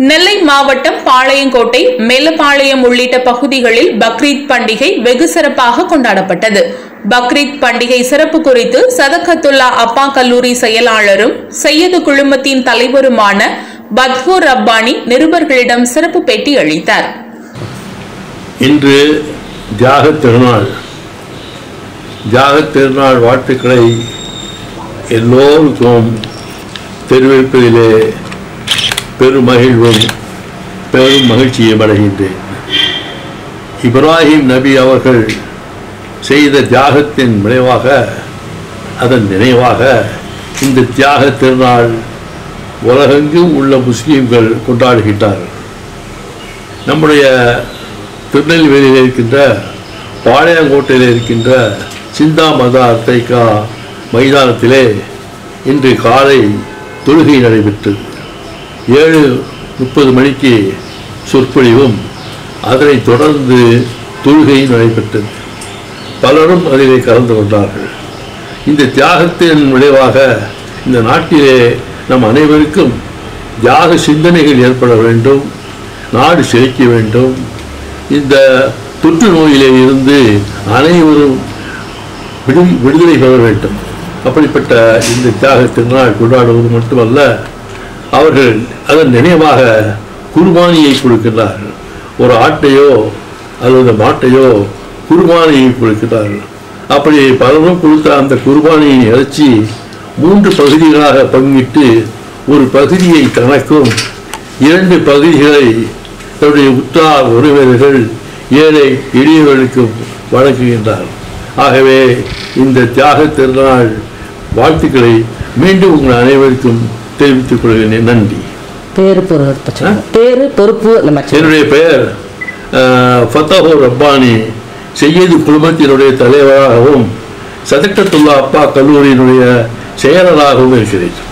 நெல்லை மாவட்டம் பாளையங்கோட்டை மேலப்பாளையம் உள்ளிட்ட பகுதிகளில் பக்ரீத் பண்டிகை வெகு சிறப்பாக கொண்டாடப்பட்டது பக்ரீத் பண்டிகை சிறப்பு குறித்து சதகத்துல்லா அப்பா கல்லூரி செயலாளரும் செய்யது குழுமத்தின் தலைவருமான பத்கூர் ரப்பானி நிருபர்களிடம் சிறப்பு பேட்டி அளித்தார் இன்று தியாகத் திருநாள் தியாகத் திருநாள் வாழ்த்துக்களை எல்லோருக்கும் தெரிவிப்பதிலே பெருமகிழ்வும் பெரும் மகிழ்ச்சியும் அடைகின்றேன் இப்ராஹிம் நபி அவர்கள் செய்த தியாகத்தின் விளைவாக அதன் நினைவாக இந்த தியாக திருநாள் உலகெங்கும் உள்ள முஸ்லீம்கள் கொண்டாடுகின்றார்கள் நம்முடைய திருநெல்வேலியில் இருக்கின்ற பாளையங்கோட்டையில் இருக்கின்ற சிந்தா மதா தைக்கா மைதானத்திலே இன்று காலை தொழுகை நடைபெற்றது ஏழு முப்பது மணிக்கு சொற்பொழிவும் அதனைத் தொடர்ந்து தொழுகையும் நடைபெற்றது பலரும் அதிலே கலந்து கொண்டார்கள் இந்த தியாகத்தின் விளைவாக இந்த நாட்டிலே நம் அனைவருக்கும் தியாக சிந்தனைகள் ஏற்பட வேண்டும் நாடு செழிக்க வேண்டும் இந்த தொற்று நோயிலே இருந்து அனைவரும் விடு விடுதலை பெற வேண்டும் அப்படிப்பட்ட இந்த தியாக திருநாள் கொண்டாடுவது மட்டுமல்ல அவர்கள் அதன் நினைவாக குர்பானியை கொடுக்கிறார்கள் ஒரு ஆட்டையோ அல்லது மாட்டையோ குர்பானியை கொடுக்கிறார்கள் அப்படி பலரும் கொடுத்த அந்த குர்பானியின் இறைச்சி மூன்று பகுதிகளாக பங்கிட்டு ஒரு பகுதியை தனக்கும் இரண்டு பகுதிகளை தன்னுடைய உற்றார் உறவினர்கள் ஏழை எளியவர்களுக்கும் வழங்குகின்றார் ஆகவே இந்த தியாக திருநாள் வாழ்த்துக்களை மீண்டும் உங்கள் அனைவருக்கும் தெரிவித்துக் கொள்கிறேன் நன்றி பேரு பொறுப்பு சொல்லுங்க. பேரு பொறுப்பு அந்த மாதிரி சொல்லுங்க. என்னுடைய பெயர் அஹ், ஃபத்தஹோ ரப்பானி செய்யது குழுமத்தினுடைய தலைவராகவும் சதக்கத்துல்லா அப்பா கல்லூரியினுடைய செயலராகவும் இருக்கிறேன்